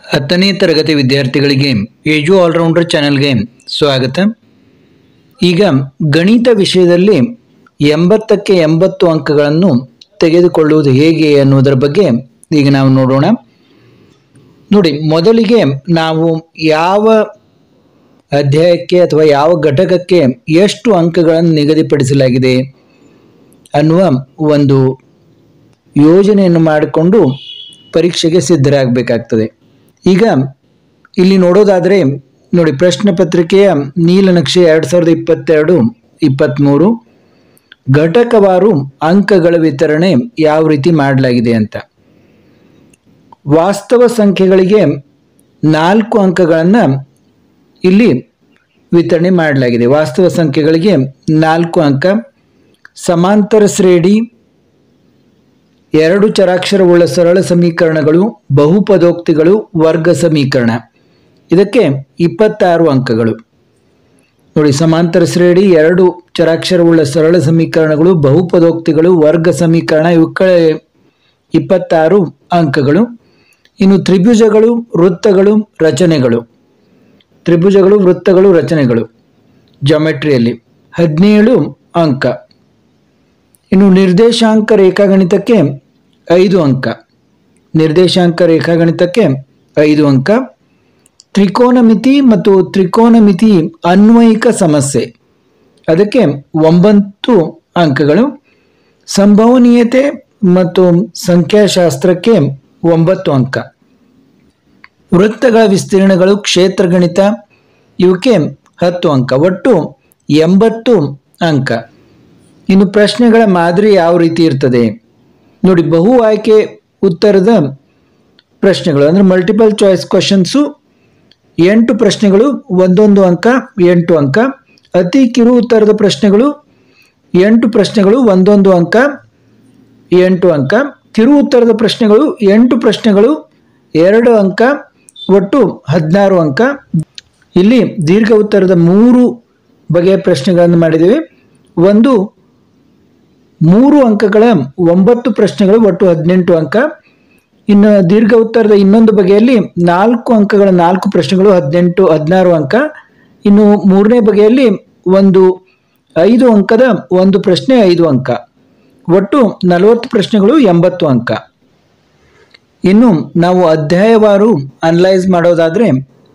ಹತ್ತನೇ ತರಗತಿ ವಿದ್ಯಾರ್ಥಿಗಳಿಗೆ ಏಜು ಆಲ್ರೌಂಡರ್ ಚಾನೆಲ್ಗೆ ಸ್ವಾಗತ ಈಗ ಗಣಿತ ವಿಷಯದಲ್ಲಿ ಎಂಬತ್ತಕ್ಕೆ ಎಂಬತ್ತು ಅಂಕಗಳನ್ನು ತೆಗೆದುಕೊಳ್ಳುವುದು ಹೇಗೆ ಅನ್ನುವುದರ ಬಗ್ಗೆ ಈಗ ನಾವು ನೋಡೋಣ ನೋಡಿ ಮೊದಲಿಗೆ ನಾವು ಯಾವ ಅಧ್ಯಾಯಕ್ಕೆ ಅಥವಾ ಯಾವ ಘಟಕಕ್ಕೆ ಎಷ್ಟು ಅಂಕಗಳನ್ನು ನಿಗದಿಪಡಿಸಲಾಗಿದೆ ಅನ್ನುವ ಒಂದು ಯೋಜನೆಯನ್ನು ಮಾಡಿಕೊಂಡು ಪರೀಕ್ಷೆಗೆ ಸಿದ್ಧರಾಗಬೇಕಾಗ್ತದೆ ಈಗ ಇಲ್ಲಿ ನೋಡೋದಾದರೆ ನೋಡಿ ಪ್ರಶ್ನೆ ಪತ್ರಿಕೆಯ ನೀಲನಕ್ಷೆ ಎರಡು ಸಾವಿರದ ಇಪ್ಪತ್ತೆರಡು ಇಪ್ಪತ್ತ್ಮೂರು ಘಟಕವಾರು ಅಂಕಗಳ ವಿತರಣೆ ಯಾವ ರೀತಿ ಮಾಡಲಾಗಿದೆ ಅಂತ ವಾಸ್ತವ ಸಂಖ್ಯೆಗಳಿಗೆ ನಾಲ್ಕು ಅಂಕಗಳನ್ನು ಇಲ್ಲಿ ವಿತರಣೆ ಮಾಡಲಾಗಿದೆ ವಾಸ್ತವ ಸಂಖ್ಯೆಗಳಿಗೆ ನಾಲ್ಕು ಅಂಕ ಸಮಾಂತರ ಶ್ರೇಣಿ ಎರಡು ಚರಾಕ್ಷರವುಳ್ಳ ಸರಳ ಸಮೀಕರಣಗಳು ಬಹುಪದೋಕ್ತಿಗಳು ವರ್ಗ ಸಮೀಕರಣ ಇದಕ್ಕೆ ಇಪ್ಪತ್ತಾರು ಅಂಕಗಳು ನೋಡಿ ಸಮಾಂತರ ಶ್ರೇಣಿ ಎರಡು ಚರಾಕ್ಷರವುಳ್ಳ ಸರಳ ಸಮೀಕರಣಗಳು ಬಹುಪದೋಕ್ತಿಗಳು ವರ್ಗ ಸಮೀಕರಣ ಇವಕ್ಕೆ ಇಪ್ಪತ್ತಾರು ಅಂಕಗಳು ಇನ್ನು ತ್ರಿಭುಜಗಳು ವೃತ್ತಗಳು ರಚನೆಗಳು ತ್ರಿಭುಜಗಳು ವೃತ್ತಗಳು ರಚನೆಗಳು ಜಾಮೆಟ್ರಿಯಲ್ಲಿ ಹದಿನೇಳು ಅಂಕ ಇನ್ನು ನಿರ್ದೇಶಾಂಕ ರೇಖಾಗಣಿತಕ್ಕೆ ಐದು ಅಂಕ ನಿರ್ದೇಶಾಂಕ ರೇಖಾಗಣಿತಕ್ಕೆ ಐದು ಅಂಕ ತ್ರಿಕೋನಮಿತಿ ಮತ್ತು ತ್ರಿಕೋನಮಿತಿ ಅನ್ವಯಿಕ ಸಮಸ್ಯೆ ಅದಕ್ಕೆ ಒಂಬತ್ತು ಅಂಕಗಳು ಸಂಭವನೀಯತೆ ಮತ್ತು ಸಂಖ್ಯಾಶಾಸ್ತ್ರಕ್ಕೆ ಒಂಬತ್ತು ಅಂಕ ವೃತ್ತಗಳ ವಿಸ್ತೀರ್ಣಗಳು ಕ್ಷೇತ್ರಗಣಿತ ಇವಕ್ಕೆ ಹತ್ತು ಅಂಕ ಒಟ್ಟು ಎಂಬತ್ತು ಅಂಕ ಇನ್ನು ಪ್ರಶ್ನೆಗಳ ಮಾದರಿ ಯಾವ ರೀತಿ ಇರ್ತದೆ ನೋಡಿ ಬಹು ಆಯ್ಕೆ ಉತ್ತರದ ಪ್ರಶ್ನೆಗಳು ಅಂದರೆ ಮಲ್ಟಿಪಲ್ ಚಾಯ್ಸ್ ಕ್ವಶನ್ಸು ಎಂಟು ಪ್ರಶ್ನೆಗಳು ಒಂದೊಂದು ಅಂಕ ಎಂಟು ಅಂಕ ಅತಿ ಕಿರು ಉತ್ತರದ ಪ್ರಶ್ನೆಗಳು ಎಂಟು ಪ್ರಶ್ನೆಗಳು ಒಂದೊಂದು ಅಂಕ ಎಂಟು ಅಂಕ ಕಿರು ಉತ್ತರದ ಪ್ರಶ್ನೆಗಳು ಎಂಟು ಪ್ರಶ್ನೆಗಳು ಎರಡು ಅಂಕ ಒಟ್ಟು ಹದಿನಾರು ಅಂಕ ಇಲ್ಲಿ ದೀರ್ಘ ಉತ್ತರದ ಮೂರು ಬಗೆಯ ಪ್ರಶ್ನೆಗಳನ್ನು ಮಾಡಿದ್ದೇವೆ ಒಂದು ಮೂರು ಅಂಕಗಳ ಒಂಬತ್ತು ಪ್ರಶ್ನೆಗಳು ಒಟ್ಟು ಹದಿನೆಂಟು ಅಂಕ ಇನ್ನು ದೀರ್ಘ ಉತ್ತರದ ಇನ್ನೊಂದು ಬಗೆಯಲ್ಲಿ ನಾಲ್ಕು ಅಂಕಗಳ ನಾಲ್ಕು ಪ್ರಶ್ನೆಗಳು ಹದಿನೆಂಟು ಹದಿನಾರು ಅಂಕ ಇನ್ನು ಮೂರನೇ ಬಗೆಯಲ್ಲಿ ಒಂದು ಐದು ಅಂಕದ ಒಂದು ಪ್ರಶ್ನೆ ಐದು ಅಂಕ ಒಟ್ಟು ನಲವತ್ತು ಪ್ರಶ್ನೆಗಳು ಎಂಬತ್ತು ಅಂಕ ಇನ್ನು ನಾವು ಅಧ್ಯಾಯವಾರು ಅನಲೈಸ್ ಮಾಡೋದಾದರೆ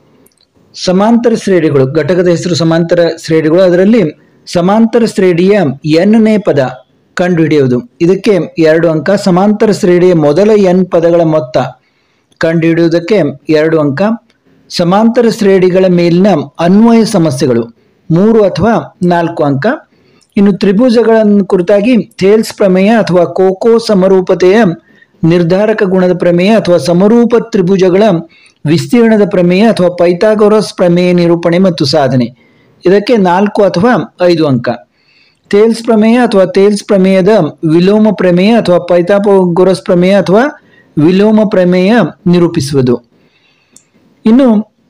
ಸಮಾಂತರ ಶ್ರೇಣಿಗಳು ಘಟಕದ ಹೆಸರು ಸಮಾಂತರ ಶ್ರೇಣಿಗಳು ಅದರಲ್ಲಿ ಸಮಾಂತರ ಶ್ರೇಣಿಯ ಎನ್ನೇ ಪದ ಕಂಡುಹಿಡಿಯುವುದು ಇದಕ್ಕೆ ಎರಡು ಅಂಕ ಸಮಾಂತರ ಶ್ರೇಣಿಯ ಮೊದಲ ಎನ್ ಪದಗಳ ಮೊತ್ತ ಕಂಡುಹಿಡಿಯುವುದಕ್ಕೆ ಎರಡು ಅಂಕ ಸಮಾಂತರ ಶ್ರೇಣಿಗಳ ಮೇಲಿನ ಅನ್ವಯ ಸಮಸ್ಯೆಗಳು ಮೂರು ಅಥವಾ ನಾಲ್ಕು ಅಂಕ ಇನ್ನು ತ್ರಿಭುಜಗಳನ್ನು ಕುರಿತಾಗಿ ಥೇಲ್ಸ್ ಪ್ರಮೇಯ ಅಥವಾ ಕೋಕೋ ಸಮರೂಪತೆಯ ನಿರ್ಧಾರಕ ಗುಣದ ಪ್ರಮೇಯ ಅಥವಾ ಸಮರೂಪ ತ್ರಿಭುಜಗಳ ವಿಸ್ತೀರ್ಣದ ಪ್ರಮೇಯ ಅಥವಾ ಪೈಥಾಗೊರಸ್ ಪ್ರಮೇಯ ನಿರೂಪಣೆ ಮತ್ತು ಸಾಧನೆ ಇದಕ್ಕೆ ನಾಲ್ಕು ಅಥವಾ ಐದು ಅಂಕ ಥೇಲ್ಸ್ ಪ್ರಮೇಯ ಅಥವಾ ಥೇಲ್ಸ್ ಪ್ರಮೇಯದ ವಿಲೋಮ ಪ್ರಮೇಯ ಅಥವಾ ಪೈಥಾಗೊರಸ್ ಪ್ರಮೇಯ ಅಥವಾ ವಿಲೋಮ ಪ್ರಮೇಯ ನಿರೂಪಿಸುವುದು ಇನ್ನು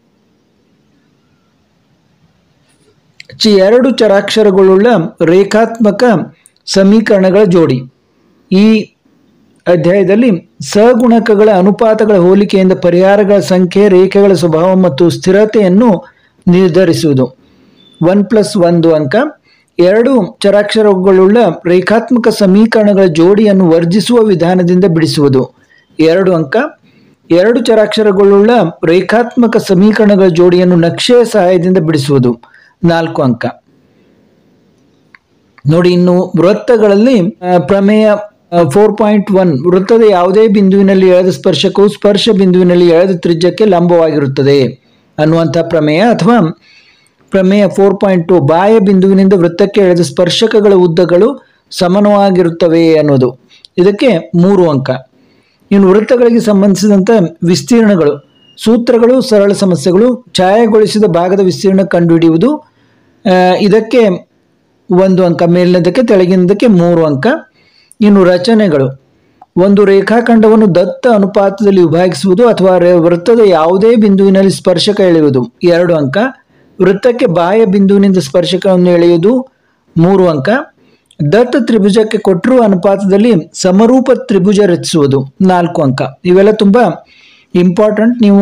ಚಿ ಎರಡು ಚರಾಕ್ಷರಗಳುಳ್ಳ ರೇಖಾತ್ಮಕ ಸಮೀಕರಣಗಳ ಜೋಡಿ ಈ ಅಧ್ಯಾಯದಲ್ಲಿ ಸಗುಣಕಗಳ ಅನುಪಾತಗಳ ಹೋಲಿಕೆಯಿಂದ ಪರಿಹಾರಗಳ ಸಂಖ್ಯೆ ರೇಖೆಗಳ ಸ್ವಭಾವ ಮತ್ತು ಸ್ಥಿರತೆಯನ್ನು ನಿರ್ಧರಿಸುವುದು ಒನ್ ಪ್ಲಸ್ ಒಂದು ಅಂಕ ಎರಡು ಚರಾಕ್ಷರಗಳುಳ್ಳ ರೇಖಾತ್ಮಕ ಸಮೀಕರಣಗಳ ಜೋಡಿಯನ್ನು ವರ್ಜಿಸುವ ವಿಧಾನದಿಂದ ಬಿಡಿಸುವುದು ಎರಡು ಅಂಕ ಎರಡು ಚರಾಕ್ಷರಗಳುಳ್ಳ ರೇಖಾತ್ಮಕ ಸಮೀಕರಣಗಳ ಜೋಡಿಯನ್ನು ನಕ್ಷೆಯ ಸಹಾಯದಿಂದ ಬಿಡಿಸುವುದು ನಾಲ್ಕು ಅಂಕ ನೋಡಿ ಇನ್ನು ವೃತ್ತಗಳಲ್ಲಿ ಆ, ಪ್ರಮೇಯ ಫೋರ್ ಪಾಯಿಂಟ್ ಒನ್ ವೃತ್ತದ ಯಾವುದೇ ಬಿಂದುವಿನಲ್ಲಿ ಎಳೆದ ಸ್ಪರ್ಶಕವು ಸ್ಪರ್ಶ ಬಿಂದುವಿನಲ್ಲಿ ಎಳೆದ ತ್ರಿಜ್ಯಕ್ಕೆ ಲಂಬವಾಗಿರುತ್ತದೆ ಅನ್ನುವಂಥ ಪ್ರಮೇಯ ಅಥವಾ ಪ್ರಮೇಯ ಫೋರ್ ಪಾಯಿಂಟ್ ಟು ಬಾಹ್ಯ ಬಿಂದುವಿನಿಂದ ವೃತ್ತಕ್ಕೆ ಎಳೆದ ಸ್ಪರ್ಶಕಗಳ ಉದ್ದಗಳು ಸಮಾನವಾಗಿರುತ್ತವೆ ಅನ್ನೋದು ಇದಕ್ಕೆ ಮೂರು ಅಂಕ ಇನ್ನು ವೃತ್ತಗಳಿಗೆ ಸಂಬಂಧಿಸಿದಂಥ ವಿಸ್ತೀರ್ಣಗಳು ಸೂತ್ರಗಳು ಸರಳ ಸಮಸ್ಯೆಗಳು ಛಾಯಾಗೊಳಿಸಿದ ಭಾಗದ ವಿಸ್ತೀರ್ಣ ಕಂಡುಹಿಡಿಯುವುದು ಆ, ಇದಕ್ಕೆ ಒಂದು ಅಂಕ ಮೇಲಿನದಕ್ಕೆ ತೆಳಗಿನದಕ್ಕೆ ಮೂರು ಅಂಕ ಇನ್ನು ರಚನೆಗಳು ಒಂದು ರೇಖಾಖಂಡವನ್ನು ದತ್ತ ಅನುಪಾತದಲ್ಲಿ ವಿಭಾಗಿಸುವುದು ಅಥವಾ ರೇ- ವೃತ್ತದ ಯಾವುದೇ ಬಿಂದುವಿನಲ್ಲಿ ಸ್ಪರ್ಶಕ ಎಳೆಯುವುದು ಎರಡು ಅಂಕ ವೃತ್ತಕ್ಕೆ ಬಾಹ್ಯ ಬಿಂದುವಿನಿಂದ ಸ್ಪರ್ಶಕವನ್ನು ಎಳೆಯುವುದು ಮೂರು ಅಂಕ ದತ್ತ ತ್ರಿಭುಜಕ್ಕೆ ಕೊಟ್ಟಿರುವ ಅನುಪಾತದಲ್ಲಿ ಸಮರೂಪ ತ್ರಿಭುಜ ರಚಿಸುವುದು ನಾಲ್ಕು ಅಂಕ ಇವೆಲ್ಲ ತುಂಬ ಇಂಪಾರ್ಟೆಂಟ್ ನೀವು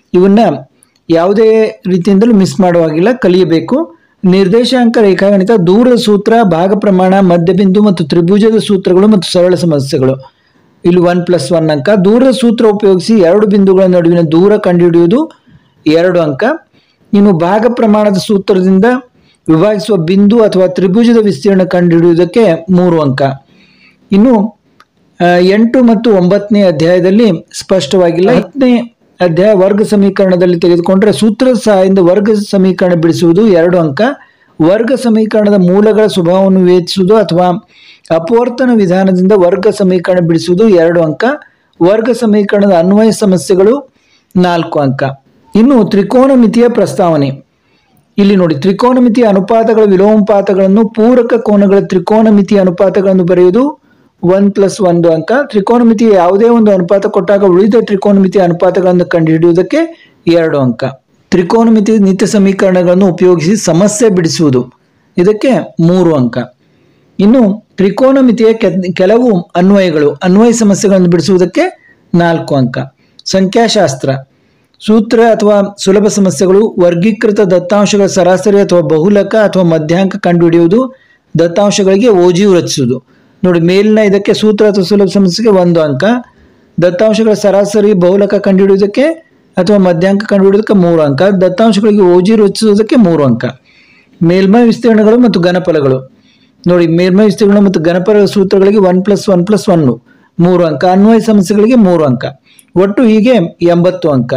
ಇವನ್ನ ಯಾವುದೇ ರೀತಿಯಿಂದಲೂ ಮಿಸ್ ಮಾಡುವಾಗಿಲ್ಲ ಕಲಿಯಬೇಕು ನಿರ್ದೇಶಾಂಕ ರೇಖಾಗಣಿತ ದೂರದ ಸೂತ್ರ ಭಾಗ ಪ್ರಮಾಣ ಮಧ್ಯಬಿಂದು ಮತ್ತು ತ್ರಿಭುಜದ ಸೂತ್ರಗಳು ಮತ್ತು ಸರಳ ಸಮಸ್ಯೆಗಳು ಇಲ್ಲಿ ಒನ್ ಪ್ಲಸ್ ಒನ್ ಅಂಕ ದೂರದ ಸೂತ್ರ ಉಪಯೋಗಿಸಿ ಎರಡು ಬಿಂದುಗಳ ನಡುವಿನ ದೂರ ಕಂಡುಹಿಡಿಯುವುದು ಎರಡು ಅಂಕ ಇನ್ನು ಭಾಗ ಪ್ರಮಾಣದ ಸೂತ್ರದಿಂದ ವಿಭಾಗಿಸುವ ಬಿಂದು ಅಥವಾ ತ್ರಿಭುಜದ ವಿಸ್ತೀರ್ಣ ಕಂಡುಹಿಡಿಯುವುದಕ್ಕೆ ಮೂರು ಅಂಕ ಇನ್ನು ಆ, ಎಂಟು ಮತ್ತು ಒಂಬತ್ತನೇ ಅಧ್ಯಾಯದಲ್ಲಿ ಸ್ಪಷ್ಟವಾಗಿಲ್ಲ ಹತ್ತನೇ ಅಧ್ಯಾಯ ವರ್ಗ ಸಮೀಕರಣದಲ್ಲಿ ತೆಗೆದುಕೊಂಡ್ರೆ ಸೂತ್ರದ ಸಹಾಯದಿಂದ ವರ್ಗ ಸಮೀಕರಣ ಬಿಡಿಸುವುದು ಎರಡು ಅಂಕ ವರ್ಗ ಸಮೀಕರಣದ ಮೂಲಗಳ ಸ್ವಭಾವವನ್ನು ವಿವೇಚಿಸುವುದು ಅಥವಾ ಅಪವರ್ತನ ವಿಧಾನದಿಂದ ವರ್ಗ ಸಮೀಕರಣ ಬಿಡಿಸುವುದು ಎರಡು ಅಂಕ ವರ್ಗ ಸಮೀಕರಣದ ಅನ್ವಯ ಸಮಸ್ಯೆಗಳು ನಾಲ್ಕು ಅಂಕ ಇನ್ನು ತ್ರಿಕೋನಮಿತಿಯ ಪ್ರಸ್ತಾವನೆ ಇಲ್ಲಿ ನೋಡಿ ತ್ರಿಕೋನಮಿತಿಯ ಅನುಪಾತಗಳ ವಿಲೋಮಪಾತಗಳನ್ನು ಪೂರಕ ಕೋನಗಳ ತ್ರಿಕೋನಮಿತಿಯ ಅನುಪಾತಗಳನ್ನು ಬರೆಯುವುದು ಒನ್ ಪ್ಲಸ್ ಒಂದು ಅಂಕ ತ್ರಿಕೋನಮಿತಿಯ ಯಾವುದೇ ಒಂದು ಅನುಪಾತ ಕೊಟ್ಟಾಗ ಉಳಿದ ತ್ರಿಕೋನಮಿತಿಯ ಅನುಪಾತಗಳನ್ನು ಕಂಡುಹಿಡಿಯುವುದಕ್ಕೆ ಎರಡು ಅಂಕ ತ್ರಿಕೋನಮಿತಿ ನಿತ್ಯ ಸಮೀಕರಣಗಳನ್ನು ಉಪಯೋಗಿಸಿ ಸಮಸ್ಯೆ ಬಿಡಿಸುವುದು ಇದಕ್ಕೆ ಮೂರು ಅಂಕ ಇನ್ನು ತ್ರಿಕೋನಮಿತಿಯ ಕೆ- ಕೆಲವು ಅನ್ವಯಗಳು ಅನ್ವಯ ಸಮಸ್ಯೆಗಳನ್ನು ಬಿಡಿಸುವುದಕ್ಕೆ ನಾಲ್ಕು ಅಂಕ ಸಂಖ್ಯಾಶಾಸ್ತ್ರ ಸೂತ್ರ ಅಥವಾ ಸುಲಭ ಸಮಸ್ಯೆಗಳು ವರ್ಗೀಕೃತ ದತ್ತಾಂಶಗಳ ಸರಾಸರಿ ಅಥವಾ ಬಹುಲಕ ಅಥವಾ ಮಧ್ಯಾಂಕ ಕಂಡುಹಿಡಿಯುವುದು ದತ್ತಾಂಶಗಳಿಗೆ ಓಜಿಯು ರಚಿಸುವುದು ನೋಡಿ ಮೇಲಿನ ಇದಕ್ಕೆ ಸೂತ್ರ ಅಥವಾ ಸುಲಭ ಸಮಸ್ಯೆಗೆ ಒಂದು ಅಂಕ ದತ್ತಾಂಶಗಳ ಸರಾಸರಿ ಬಹುಲಕ ಕಂಡುಹಿಡಿಯುವುದಕ್ಕೆ ಅಥವಾ ಮಧ್ಯಾಂಕ ಕಂಡುಹಿಡಿಯೋದಕ್ಕೆ ಮೂರು ಅಂಕ ದತ್ತಾಂಶಗಳಿಗೆ ಓಜಿ ರಚಿಸುವುದಕ್ಕೆ ಮೂರು ಅಂಕ ಮೇಲ್ಮೈ ವಿಸ್ತೀರ್ಣಗಳು ಮತ್ತು ಘನಫಲಗಳು ನೋಡಿ ಮೇಲ್ಮೈ ವಿಸ್ತೀರ್ಣ ಮತ್ತು ಘನಫಲ ಸೂತ್ರಗಳಿಗೆ one plus one plus one ಮೂರು ಅಂಕ ಅನ್ವಯ ಸಮಸ್ಯೆಗಳಿಗೆ ಮೂರು ಅಂಕ ಒಟ್ಟು ಹೀಗೆ ಎಂಬತ್ತು ಅಂಕ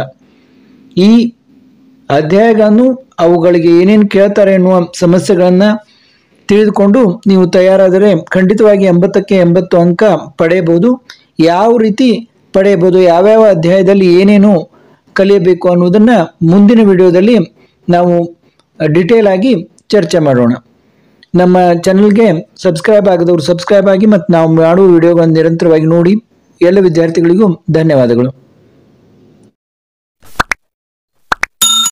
ಈ ಅಧ್ಯಾಯಗಳನ್ನು ಅವುಗಳಿಗೆ ಏನೇನು ಕೇಳ್ತಾರೆ ಎನ್ನುವ ಸಮಸ್ಯೆಗಳನ್ನು ತಿಳಿದುಕೊಂಡು ನೀವು ತಯಾರಾದರೆ ಖಂಡಿತವಾಗಿ ಎಂಬತ್ತಕ್ಕೆ ಎಂಬತ್ತು ಅಂಕ ಪಡೆಯಬಹುದು ಯಾವ ರೀತಿ ಪಡೆಯಬಹುದು ಯಾವ್ಯಾವ ಅಧ್ಯಾಯದಲ್ಲಿ ಏನೇನು ಕಲಿಯಬೇಕು ಅನ್ನೋದನ್ನು ಮುಂದಿನ ವಿಡಿಯೋದಲ್ಲಿ ನಾವು ಡಿಟೇಲ್ ಆಗಿ ಚರ್ಚೆ ಮಾಡೋಣ ನಮ್ಮ ಚಾನಲ್ಗೆ ಸಬ್ಸ್ಕ್ರೈಬ್ ಆಗದವರು ಸಬ್ಸ್ಕ್ರೈಬ್ ಆಗಿ ಮತ್ತು ನಾವು ಮಾಡುವ ವಿಡಿಯೋಗಳನ್ನು ನಿರಂತರವಾಗಿ ನೋಡಿ ಎಲ್ಲ ವಿದ್ಯಾರ್ಥಿಗಳಿಗೂ ಧನ್ಯವಾದಗಳು